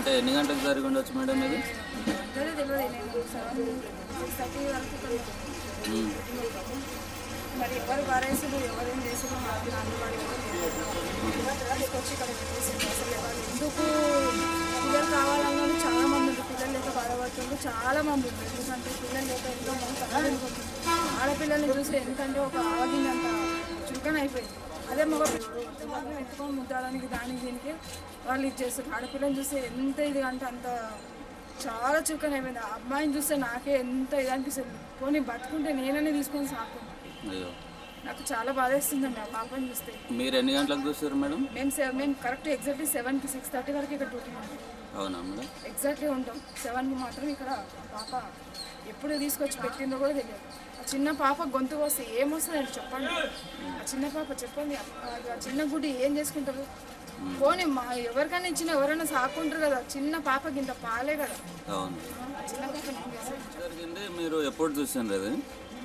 అంటే ఎన్ని గంటలకు జరిగి ఉండొచ్చు మేడం ఇది అదే తెలియదు నేను సెవెన్ సిక్స్ థర్టీ వరకు ఇక్కడ ఉన్నాను. ఉమ్. మరి ఎవరు పారేసారు ఎవరు ఏం చేసారు మాకు అందుబాటు వచ్చి ఇక్కడ పెట్టేసారు అసలు ఎవరు ఎందుకు పిల్లలు కావాలన్నా చాలా మంది ఉన్నారు పిల్లలు లేక బాధపడుతుండ్రు చాలా మంది ఉన్నారు ఎందుకంటే పిల్లలు లేక ఎంతో మంది తల్లిదండ్రులు ఆడపిల్లల్ని చూసి ఎందుకంటే ఒక ఆగిందంత చులకన అయిపోయింది అదే మగ పిల్లలు వాళ్ళు ఎత్తుకొని ముద్దడానికి దానికి దీనికి వాళ్ళు ఇది చేస్తారు ఆడపిల్లని చూస్తే ఎంత ఇది అంటే అంత చాలా చులకన అయిపోయింది ఆ అమ్మాయిని చూస్తే నాకే ఎంత ఇది అనిపిస్తుంది పోనీ బతుకుంటే నేననే తీసుకొని సాకు అయ్యో నాకు చాలా బాధేస్తుందండి ఆ పాపని చూస్తే మీరు ఎన్ని గంటలకు చూస్తారు మేడం మేము సెవెన్ మేము కరెక్ట్ ఎగ్జాక్ట్లీ సెవెన్కి సిక్స్ థర్టీ వరకు ఇక్కడ డ్యూటీ ఉంటాం అవునా మేడం ఎగ్జాక్ట్లీ ఉంటాం సెవెన్కి మాత్రం ఇక్కడ పాప ఎప్పుడు తీసుకొచ్చి పెట్టిందో కూడా తెలియదు ఆ చిన్న పాప గొంతు వస్తే ఏమొస్తుందండి చెప్పండి ఆ చిన్న పాప చెప్పండి ఆ- ఆ చిన్న గుడి ఏం చేసుకుంటారు పోనీ మా ఎవరికైనా ఇచ్చిన ఎవరైనా సాకుంటారు కదా చిన్న పాపకి ఇంత పాలే కదా అవును ఆ చిన్న పాప ఏం చేస్తారు జరిగింది మీరు ఎప్పుడు చూసిండ్రు అది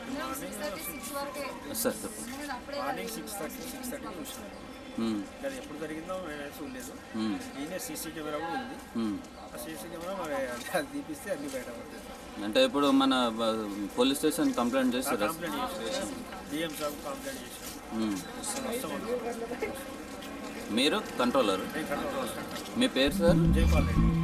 సార్ చెప్పండి morning six thirty six thirty చూసినాను ఉమ్. అది ఎప్పుడు జరిగిందో నేను చూడలేదు ఉమ్. నేనే సీసీ కెమెరా కూడా ఉంది ఉమ్. ఆ సీసీ కెమెరా మరి అది అది తీపిస్తే అన్ని బయట పడుతుంది అంటే ఇప్పుడు మన బ- పోలీస్ స్టేషన్ కంప్లైంట్ చేస్తారా కంప్లైంట్ చేసాం డిఎం సాబ్ కంప్లైంట్ చేసాం ఉమ్. వస్తాం మీరు కంట్రోలర్ నేను కంట్రోల్ మీ పేరు సార్ జైపాల్ రెడ్డి